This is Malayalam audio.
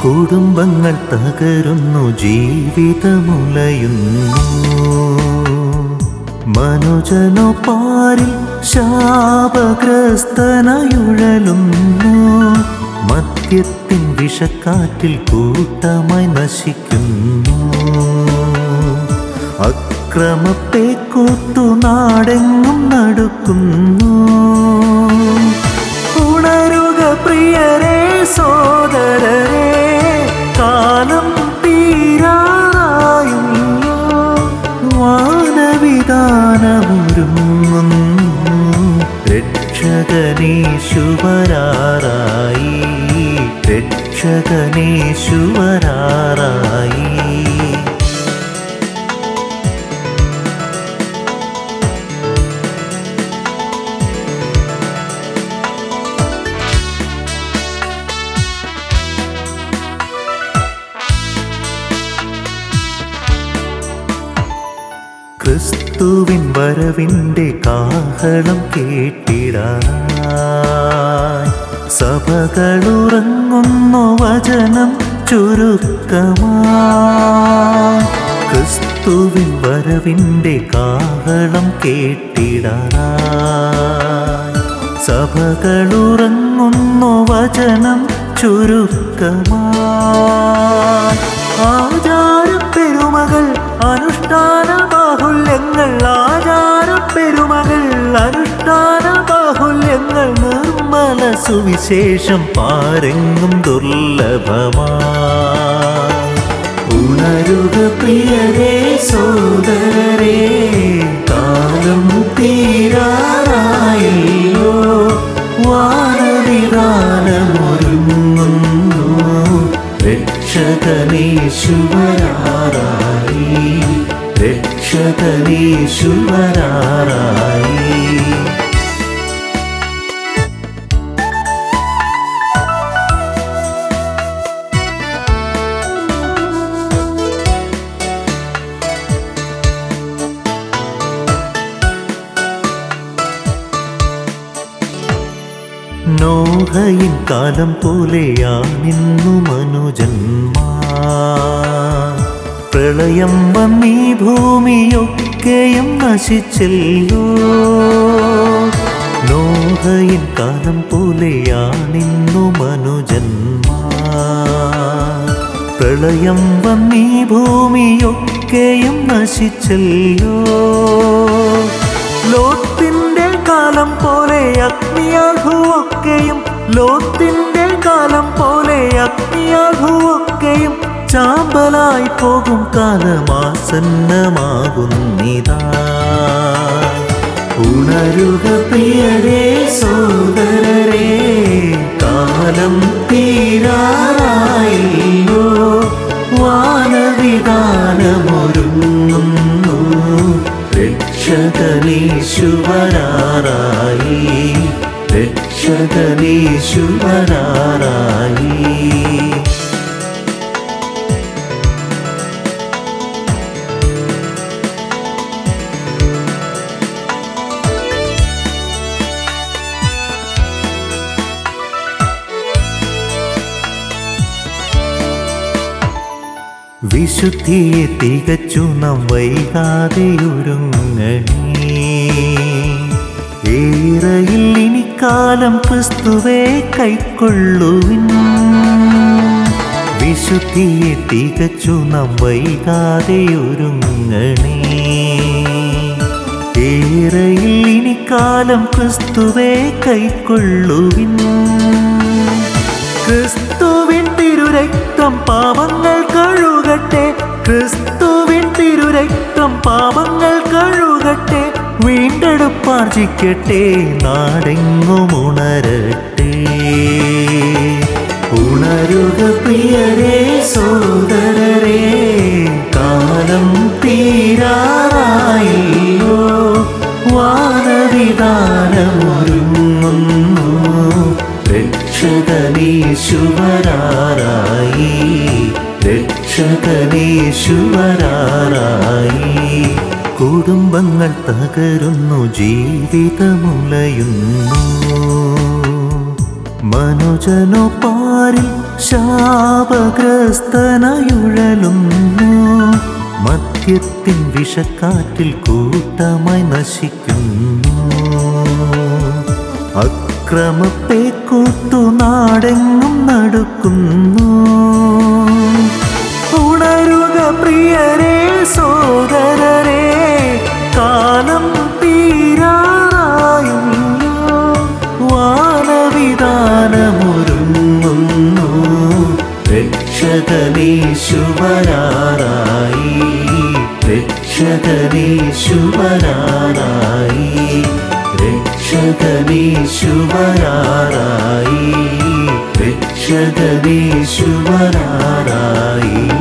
കുടുംബങ്ങൾ തകരുന്നു ജീവിതമുലയുന്നു മനുജനോ പാരിൽ ശാപഗ്രസ്തനായുഴലുന്നു മദ്യത്തിൻ വിഷക്കാറ്റിൽ കൂട്ടമായി നശിക്കുന്നു അക്രമത്തെ കൂത്തു നാടെങ്ങും നടക്കുന്നു ഉണരുക പ്രിയരേ സോദരരേ കാലം തീരാറായുള്ളൂ വാനവിധാനമൊരുങ്ങുന്നു രക്ഷകനീശുവരാറായി രക്ഷകനീശുവരാറായി ക്രിസ്തുവിൻ വരവിൻ്റെ കാഹളം കേട്ടിടാനായി സഭകളുറങ്ങുന്നു വചനം ചുരുക്കമായി ക്രിസ്തുവിൻ വരവിൻ്റെ കാഹളം കേട്ടിടാനായി സഭകളുറങ്ങുന്നു വചനം ചുരുക്കമായി ആചാരപ്പെരുമകൾ അനുഷ്ഠാന ബാഹുല്യങ്ങൾ ആചാരപ്പെരുമകൾ അനുഷ്ഠാന ബാഹുല്യങ്ങൾ നിർമ്മല സുവിശേഷം പാരെങ്ങും ദുർലഭമായി ഉണരുക പ്രിയരേ സോദരേ കാലം തീരാറായല്ലോ വാനവിധാനമൊരുങ്ങുന്നു രക്ഷകനീശുവരാറായി രക്ഷകനീശുവരാറായി നോഹയിൻ കാലം പോലെയാണിന്നു മനുജന്മാ പ്രളയം വന്നീ ഭൂമിയൊക്കെയും നശിച്ചല്ലോ നോഹയിൻ കാലം പോലെയാണിന്നു മനുജന്മാ പ്രളയം വന്നീ ഭൂമിയൊക്കെയും നശിച്ചല്ലോ ലോത്തിന്റെ കാലം പോലെ അഗ്നിയാൽ ഭൂവൊക്കെയും ലോത്തിന്റെ കാലം പോലെ അഗ്നിയാൽ ഭൂവൊക്കെയും ചാമ്പലായി പോകും കാലമാസന്നമാകുന്നിതാ ഉണരുക പ്രിയരേ സോദരരേ കാലം തീരാറായില്ലോ വാനവിധാനമൊരുങ്ങുന്നു രക്ഷകനീശുവരാറായി രക്ഷകനീശുവരാറായി വിശുദ്ധിയെ തികച്ചു നാം വൈകാതെ ഒരുങ്ങണേ ഏറയിൽ ഇനി കാലം ക്രിസ്തുവെ കൈക്കൊള്ളുവിൻ വിശുദ്ധിയെ തികച്ചു നാം വൈകാതെ ഒരുങ്ങണേ ഏറയിൽ ഇനി കാലം ക്രിസ്തുവെ കൈക്കൊള്ളുവിൻ ക്രിസ്തുവിൻ തിരുരക്തം പാപങ്ങൾ കഴുകട്ടെ ക്രിസ്തുവിൻ തിരുരക്തം പാപങ്ങൾ കഴുകട്ടെ വീണ്ടെടുപ്പാർജിക്കട്ടെ നാടെങ്ങും ഉണരട്ടെ ഉണരുക പ്രിയരേ സോദരരേ കാലം തീരാറായില്ലോ വാനവിധാനമൊരുങ്ങുന്നു രക്ഷകനീശുവരാറായി രക്ഷകനീശുവരാറായി കുടുംബങ്ങൾ തകരുന്നു ജീവിതമുലയുന്നു മനുജനോ പാരിൽ ശാപഗ്രസ്തനായുഴലുന്നു മദ്യത്തിൻ വിഷക്കാറ്റിൽ കൂട്ടമായി നശിക്കുന്നു അക്രമത്തെ കൂത്തു നാടെങ്ങും നടക്കുന്നു ഉണരുക പ്രിയരേ സോദരരേ കാലം തീരാറായില്ലോ വാനവിധാനമൊരുങ്ങുന്നു രക്ഷകനീശുവരാറായി രക്ഷകനീശുവരാറായി രക്ഷകനീശുവരാറായി രക്ഷകനീശുവരാറായി